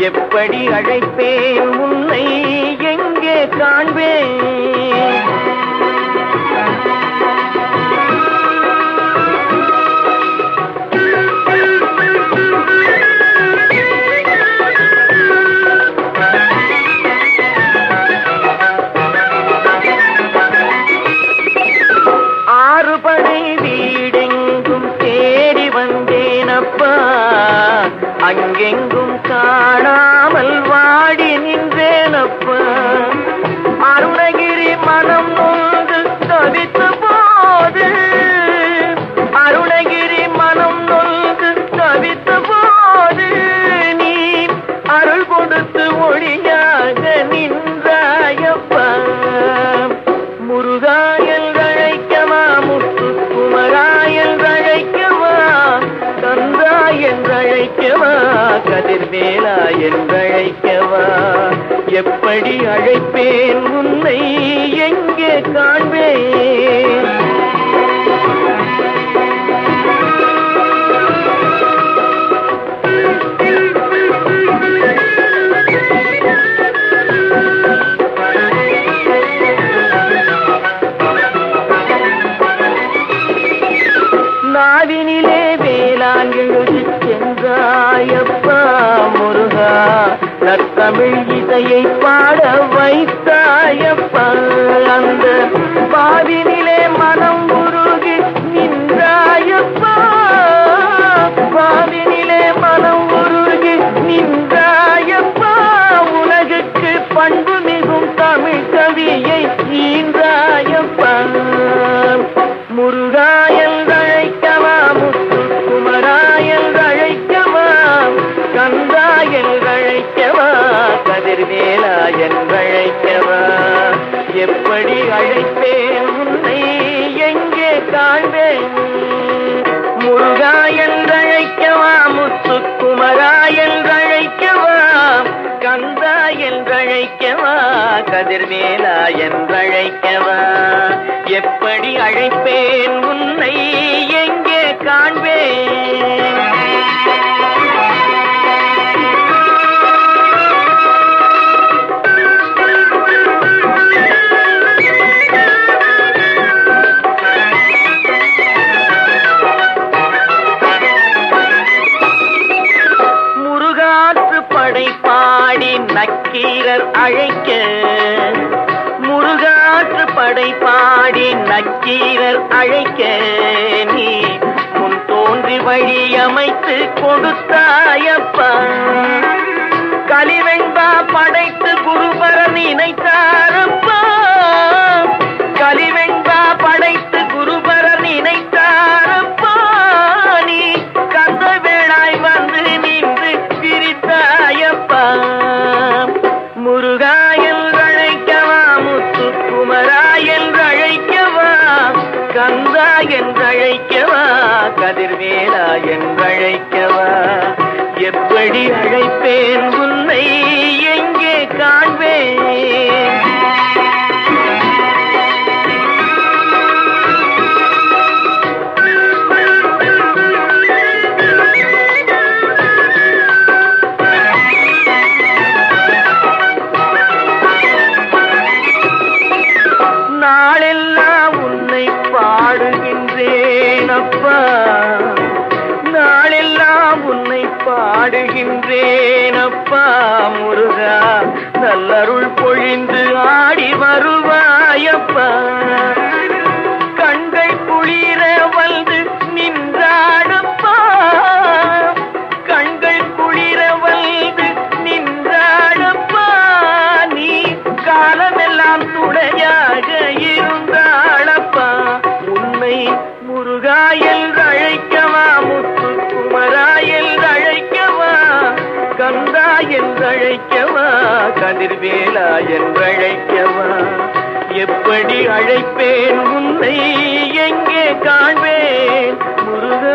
எப்படி அழைப்பேன் உன்னை எங்கே காண்பேன் ஆறுபடை வீடெங்கும் தேடி வந்தேனப்பா அங்கெங்கும் காணாமல் வாடி நின்றேனப்பா அருணகிரி மனம் நொந்து தவித்த போது அருணகிரி மனம் நொந்து தவித்த போது நீ அருள் கொடுத்து ஒளியாக நின்றாயப்பா முருகாயல் அழைக்கவா முத்துக்குமராயல் அழைக்கவா கந்தா என்றழைக்கவா கதிர்வேலா என்றழைக்கவா எப்படி அழைப்பேன் உன்னை எங்கே காண்பேன் நாவினிலே வேளாண் எழுதி சென்றாயப்பா முருகா நத்தமிழ் இசையை பாட வைத்தாயப்பா அந்த பாவினிலே மனம் உருகி நின்றாயப்பா பாவினிலே மனம் உருகி நின்றாயப்பா உலகுக்கு பண்பு மிகும் தமிழ் கவியை ஈன்றாயப்பா முருகாயல் அழைக்கவா முத்துக்குமராயல் அழைக்கவா கந்தாயல் அழைக்கவா கதிர்வேலா என்றழைக்கவா எப்படி அழைப்பேன் உன்னை எங்கே காண்பேன் முருகாயல் அழைக்கவா முத்துக்குமராயல் அழைக்கவா கந்தா என்றழைக்கவா கதிர்வேலா என்றழைக்கவா எப்படி அழைப்பேன் உன்னை எங்கே காண்பேன் முருகாற்று படை பாடி நக்கீரர் அழைக்க முருகாற்று படை பாடி நக்கீரர் அழைக்க நீ முன் தோன்றி வழி அமைத்து கொடுத்தாயப்பா கலிவெண்பா படைத்து குருபரன் நினைத்தாரப்பா கலிவெண்பா படைத்து குருபரன் நினைத்தாரப்பா நீ கந்த வேளாய் வந்து நின்று சிரித்தாயப்பா முருகாயல் அழைக்கவா முத்துக்குமராயல் அழைக்கவா கந்தா என்றழைக்கவா கதிர்வேலா என்றழைக்கவா எப்படி அழைப்பேன் உன்னை எங்கே காண்பேன் நாளெல்லாம் உன்னை பாடுகின்றேன் அப்பா நாளெல்லாம் உன்னை பாடுகின்றேன் அப்பா முருகா நல்லருள் பொழிந்து ஆடி வருவாயப்பா கண்கள் குளிர வந்து நின்றாடப்பா கண்கள் குளிர வந்து நின்றாடப்பா நீ காலமெல்லாம் துணையாக இருந்தாளப்பா உன்னை முருகாயல் அழைக்கவா முத்துக்குமராயல் அழைக்கவா கந்தா என்றழைக்கவா கதிர்வேலா என்றழைக்கவா எப்படி அழைப்பேன் உன்னை எங்கே காண்பேன் முருகா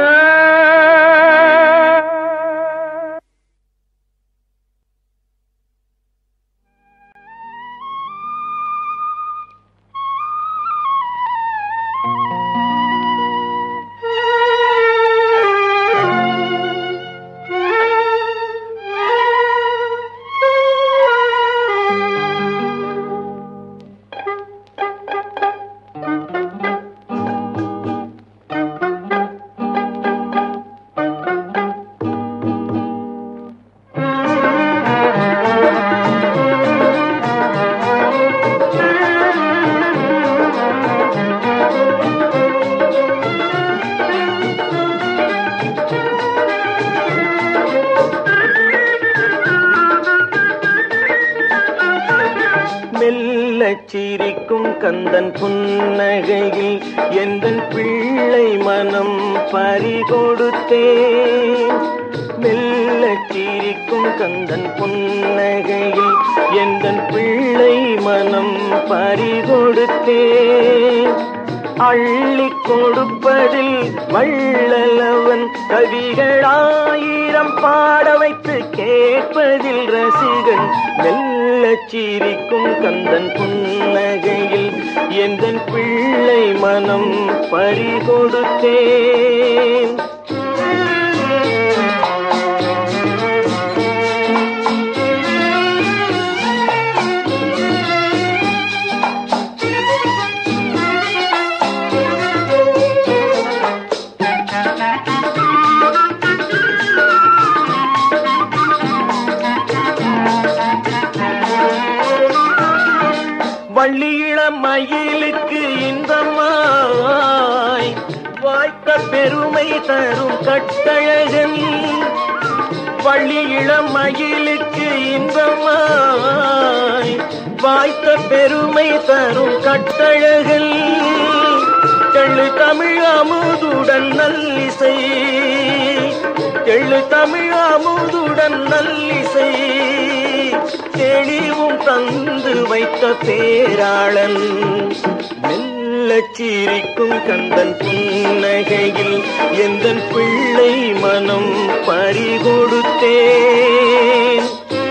சிரிக்கும் கந்தன் புன்னகையில் எந்தன் பிள்ளை மனம் பறிகொடுத்தேன் மெல்ல சிரிக்கும் கந்தன் புன்னகையில் எந்தன் பிள்ளை மனம் பறிகொடுத்தேன் அள்ளி கொடுப்பதில் வள்ளலவன் கவிகளாயிரம் பாட வைத்து கேட்பதில் ரசிகன் மெல்ல சிரிக்கும் கந்தன் புன்னகையில் எந்தன் பிள்ளை மனம் பறிகொடுத்தேன் வள்ளியிளம் மயிலுக்கு இன்பமாய் வாய்த்த பெருமை தரும் கட்டழகன் வள்ளியிளம் மயிலுக்கு இன்பமாய் வாய்த்த பெருமை தரும் கட்டழகன் தெள்ளு தமிழ் அமுதுடன் நல்லிசை தெள்ளு தமிழ் அமுதுடன் நல்லிசை தெளிவும் தந்து வைத்த பேராளன் மெல்ல சிரிக்கும் கந்தன் புன்னகையில் எந்தன் பிள்ளை மனம் பறிகொடுத்தேன்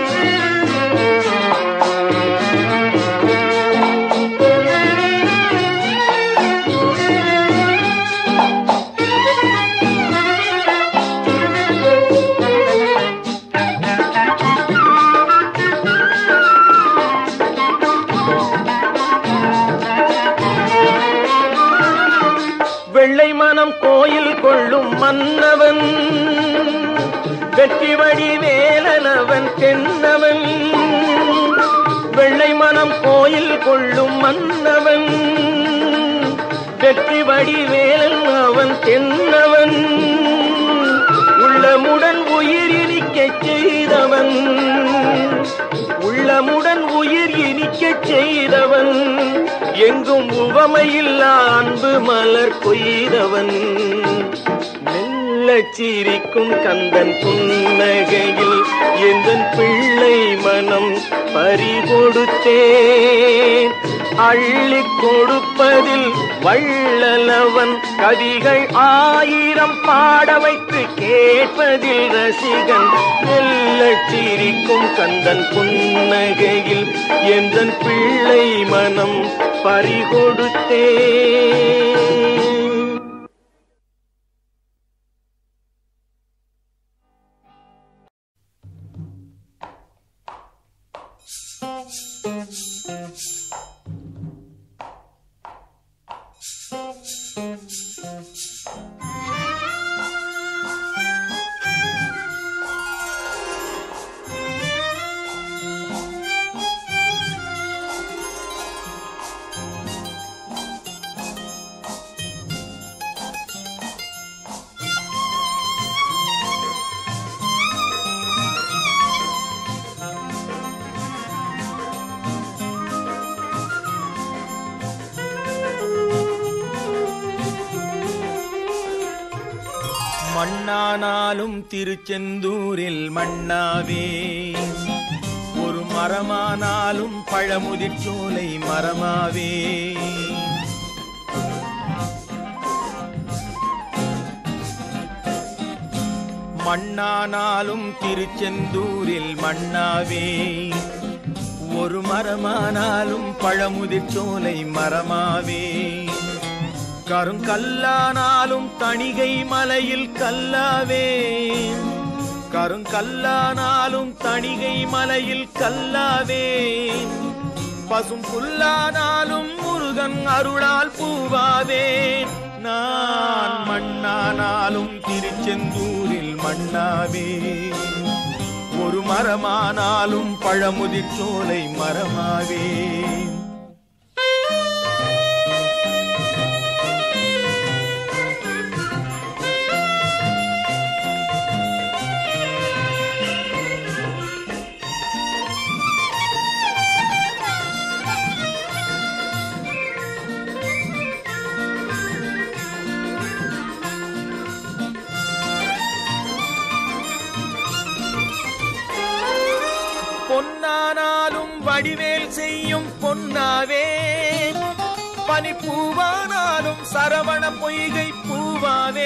வெள்ளை மனம் கோயில் கொள்ளும் மன்னவன் வெற்றி வடி வேலனவன் தென்னவன் வெள்ளை மனம் கோயில் கொள்ளும் மன்னவன் வெற்றி வடி வேலன் அவன் தென்னவன் உள்ளமுடன் உயிர் இனிக்கச் செய்தவன் உள்ளமுடன் உயிர் இனிக்கச் செய்தவன் எங்கும் உவமையில்லா அன்பு மலர் கொய்தவன் மெல்ல சிரிக்கும் கந்தன் புன்னகையில் எந்தன் பிள்ளை மனம் பறிகொடுத்தேன் அள்ளி கொடுப்பதில் வள்ளலவன் கவிகள் ஆயிரம் பாட வைத்து கேட்பதில் ரசிகன் மெல்ல சிரிக்கும் கந்தன் புன்னகையில் எந்தன் பிள்ளை மனம் பறிகொடுத்தேன் மண்ணானாலும் திருச்செந்தூரில் மண்ணாவே ஒரு மரமானாலும் பழமுதிர் சோலை மரமாவே மண்ணானாலும் திருச்செந்தூரில் மண்ணாவே ஒரு மரமானாலும் பழமுதிர் சோலை மரமாவே கருங்கல்லானாலும் தணிகை மலையில் கல்லாவே கருங்கல்லானாலும் தணிகை மலையில் கல்லாவே பசும் புல்லானாலும் முருகன் அருளால் பூவாவே நான் மண்ணானாலும் திருச்செந்தூரில் மண்ணாவே ஒரு மரமானாலும் பழமுதிர் சோலை மரமாவே பொன்னானாலும் வடிவேல் செய்யும் பொன்னாவே பனிப்பூவானாலும் சரவண பொய்கை பூவாவே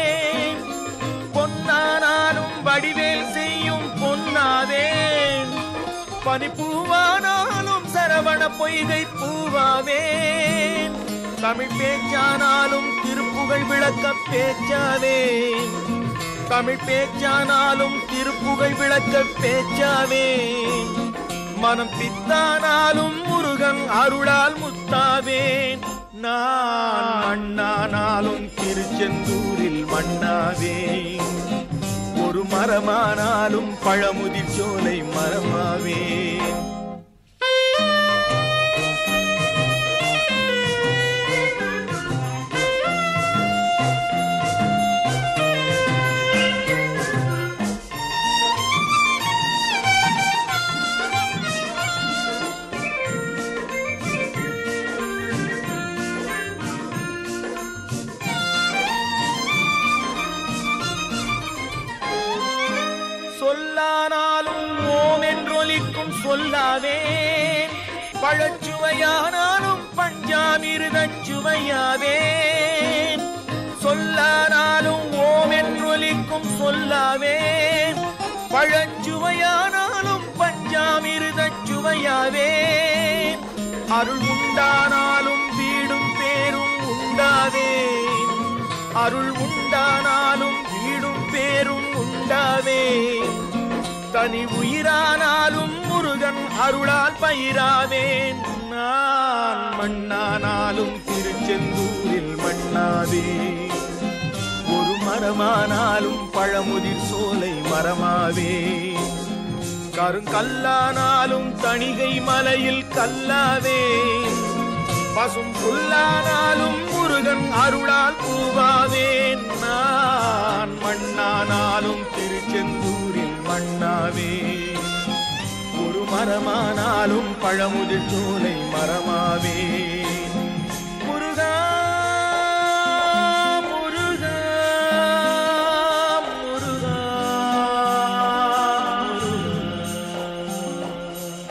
பொன்னானாலும் வடிவேல் செய்யும் பொன்னாவே பனிப்பூவானாலும் சரவண பொய்கை பூவாவே தமிழ் பேச்சானாலும் திருப்புகழ் விளக்க பேச்சாவே தமிழ் பேச்சானாலும் திருப்புகழ் விளக்க பேச்சாவே மனம் பித்தானாலும் முருகன் அருளால் முத்தாவேன் நான் மண்ணானாலும் திருச்செந்தூரில் மண்ணாவேன் ஒரு மரமானாலும் பழமுதிர் சோலை மரமாவேன் சொல்லானாலும் ஓம் என்றொலிக்கும் சொல்லாவே பழச்சுவையானாலும் பஞ்சாமிருதச் சுவையாவே சொல்லானாலும் ஓம் என்றொலிக்கும் சொல்லாவே பழச்சுவையானாலும் பஞ்சாமிருதச் சுவையாவே அருள் உண்டானாலும் வீடும் பேரும் உண்டாவே அருள் உண்டானாலும் வீடும் பேரும் உண்டாவே தனி உயிரானாலும் முருகன் அருளால் பயிராவேன் நான் மண்ணானாலும் திருச்செந்தூரில் மண்ணாவே ஒரு மரமானாலும் பழமுதிர் சோலை மரமாவே கருங்கல்லானாலும் தணிகை மலையில் கல்லாவே பசும் புல்லானாலும் முருகன் அருளால் பூவாவேன் நான் மண்ணானாலும் திருச்செந்தூரில் மண்ணாவே ஒரு மரமானாலும் பழமுதிர் சோலை மரமாவே முருகா முருகா முருகா முருகா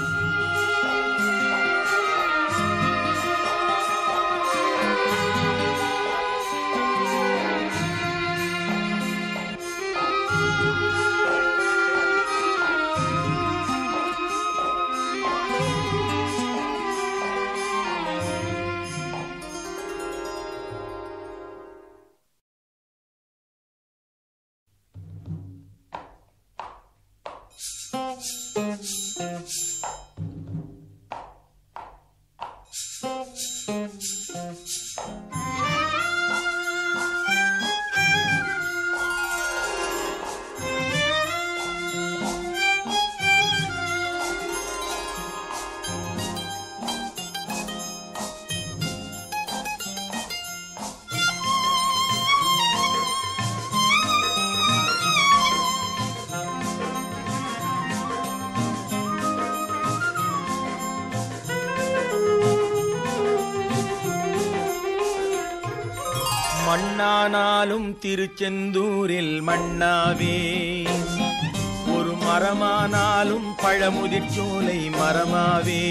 மண்ணானாலும் திருச்செந்தூரில் மண்ணாவே ஒரு மரமானாலும் பழமுதிர் சோலை மரமாவே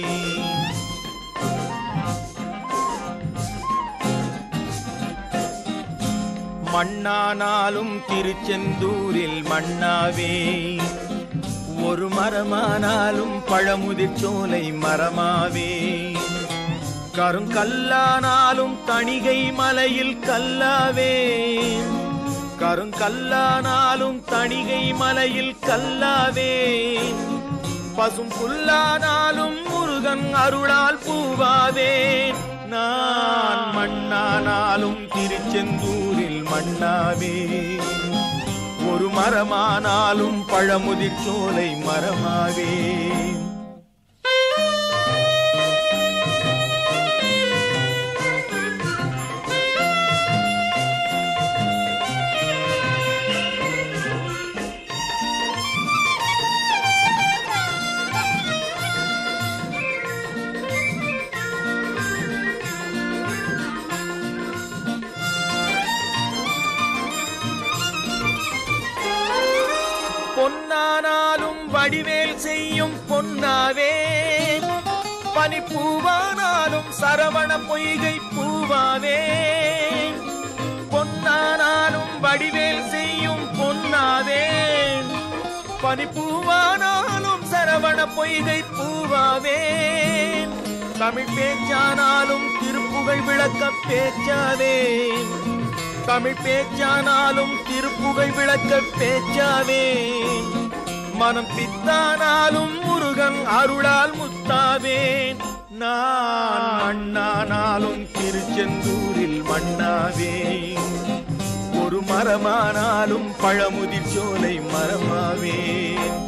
மண்ணானாலும் திருச்செந்தூரில் மண்ணாவே ஒரு மரமானாலும் பழமுதிர் சோலை மரமாவே கருங்கல்லானாலும் தணிகை மலையில் கல்லாவே கருங்கல்லானாலும் தணிகை மலையில் கல்லாவே பசும் புல்லானாலும் முருகன் அருளால் பூவாவேன் நான் மண்ணானாலும் திருச்செந்தூரில் மண்ணாவே ஒரு மரமானாலும் பழமுதிர் சோலை மரமாவே பொன்னானாலும் வடிவேல் செய் செய்யும் பொன்னாவே பனி பூவானாலும் சரவண பொய்கை பூவாவே பொன்னானாலும் வடிவேல் செய்யும் பொன்னாவே பனி பூவானாலும் சரவண பொய்கை பூவாவே தமிழ் பேச்சானாலும் திருப்புகழ் விளக்க பேச்சாவே தமிழ் பேச்சானாலும் திருப்புகழ் விளக்க பேச்சாவே மனம் பித்தானாலும் முருகன் அருளால் முத்தாவேன் நான் மண்ணானாலும் திருச்செந்தூரில் மண்ணாவேன் ஒரு மரமானாலும் பழமுதிர் சோலை மரமாவேன்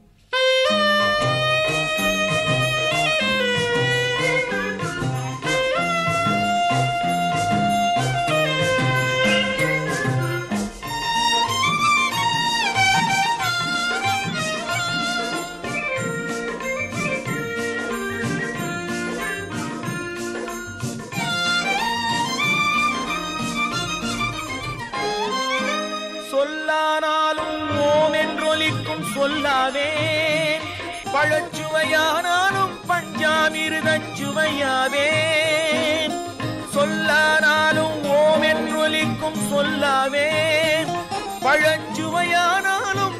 சொல்லானாலும் ஓம் என்றொலிக்கும் சொல்லாவேன் பழச்சுவையானாலும் பஞ்சாமிருதச்சுவையாவேன் சொல்லானாலும் ஓம் என்றொலிக்கும் சொல்லாவேன் பழச்சுவையானாலும்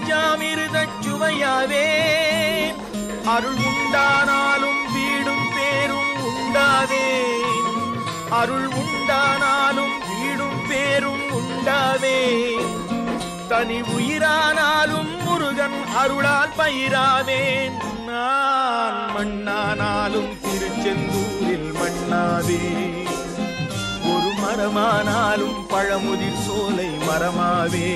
பஞ்சாமிருதச்சுவையாவேன் அருள் உண்டானாலும் வீடும் பேரும் உண்டாவேன் அருள் உண்டானாலும் வீடும் பேரும் உண்டாவே தனி உயிரானாலும் முருகன் அருளால் பயிராவேன் நான் மண்ணானாலும் திருச்செந்தூரில் மண்ணாவே ஒரு மரமானாலும் பழமுதிர் சோலை மரமாவே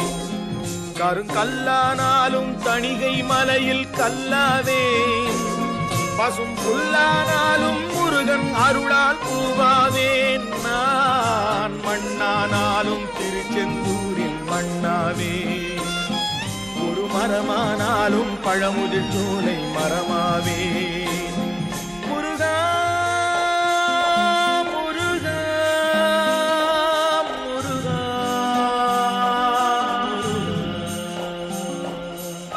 கருங்கல்லானாலும் தணிகை மலையில் கல்லாவே பசும் புல்லானாலும் முருகன் அருளால் பூவாவேன் நான் மண்ணானாலும் திருச்செந்தூரில் மண்ணாவே ஒரு மரமானாலும் பழமுதிர் சோலை மரமாவே முருகா முருகா முருகா முருகா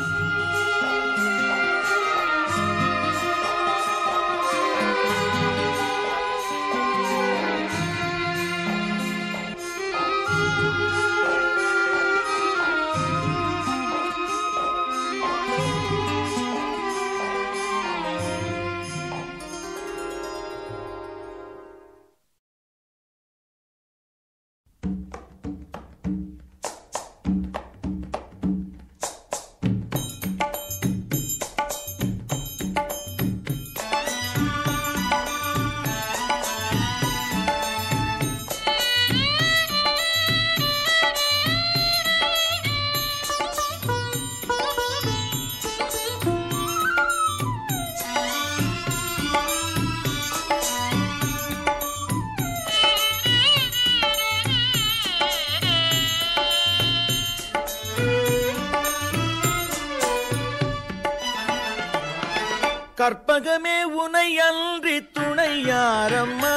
கற்பகமே உனை அன்றி துணையாரம்மா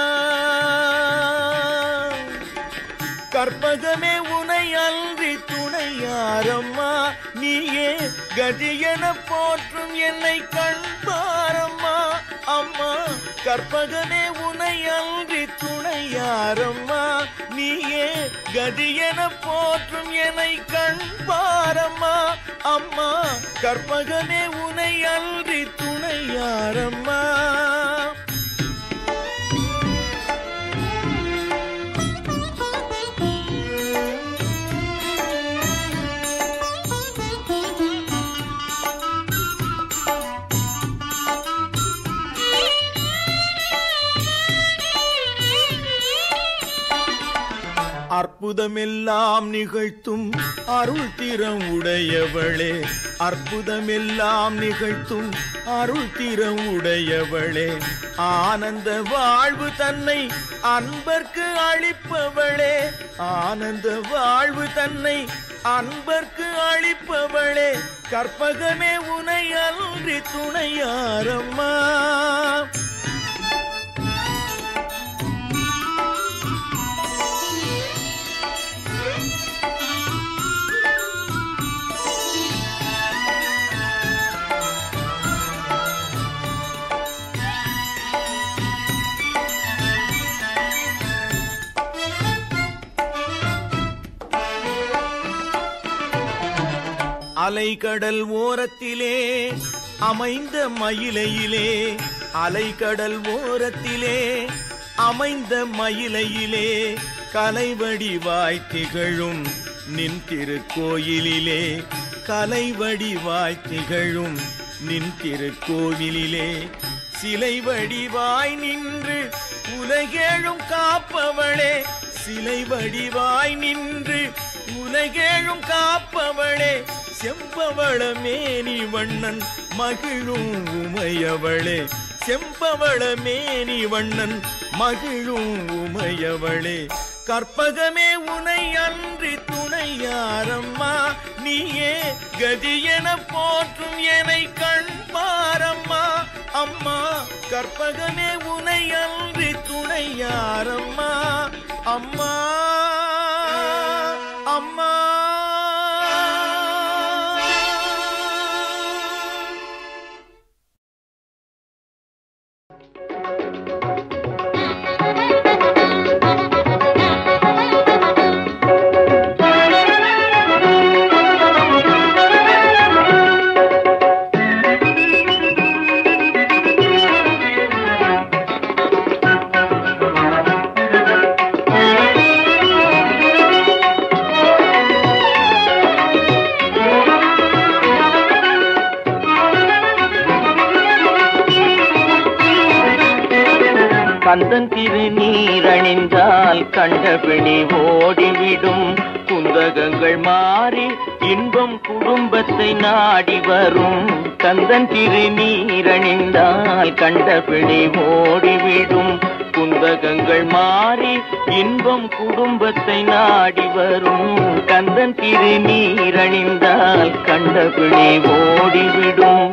கற்பகமே உனை அன்றி துணையாரம்மா நீயே கதியென போற்றும் என்னை கண்பாரம்மா அம்மா கற்பகமே உனை அன்றி துணையாரம்மா நீயே கதியென போற்றும் என்னை கண்பாரம்மா அம்மா கற்பகமே உனை அன்றி துணையாரம்மா அற்புதமெல்லாம் நிகழ்த்தும் அருள் திறம் உடையவளே அற்புதமெல்லாம் நிகழ்த்தும் அருள் திறம் உடையவளே ஆனந்த வாழ்வு தன்னை அன்பர்க்கு அளிப்பவளே ஆனந்த வாழ்வு தன்னை அன்பர்க்கு அளிப்பவளே கற்பகமே உனை அன்றி துணையாரம்மா அலைகடல் ஓரத்திலே அமைந்த மயிலையிலே அலைகடல் ஓரத்திலே அமைந்த மயிலையிலே கலைவடிவாய் திகழும் நின் திருக்கோயிலிலே கலைவடிவாய் திகழும் நின் திருக்கோவிலிலே சிலை வடிவாய் நின்று உலகேழும் காப்பவளே சிலை வடிவாய் நின்று உலகேழும் காப்பவளே செம்பவள மேனி வண்ணன் மகிழும் உமையவளே செம்பவள மேனி வண்ணன் மகிழும் உமையவளே கற்பகமே உனை அன்றி துணையாரம்மா நீயே கதியென போற்றும் எனை கண் பாரம்மா அம்மா கற்பகமே உனை அன்றி துணையாரம்மா அம்மா அம்மா கந்தன் திருநீரணிந்தால் கண்டபிணி ஓடிவிடும் குந்தகங்கள் மாறி இன்பம் குடும்பத்தை நாடி வரும் கந்தன் திருநீரணிந்தால் கண்டபிணி ஓடிவிடும் குந்தகங்கள் மாறி இன்பம் குடும்பத்தை நாடி வரும் கந்தன் திருநீரணிந்தால் கண்டபிணி ஓடிவிடும்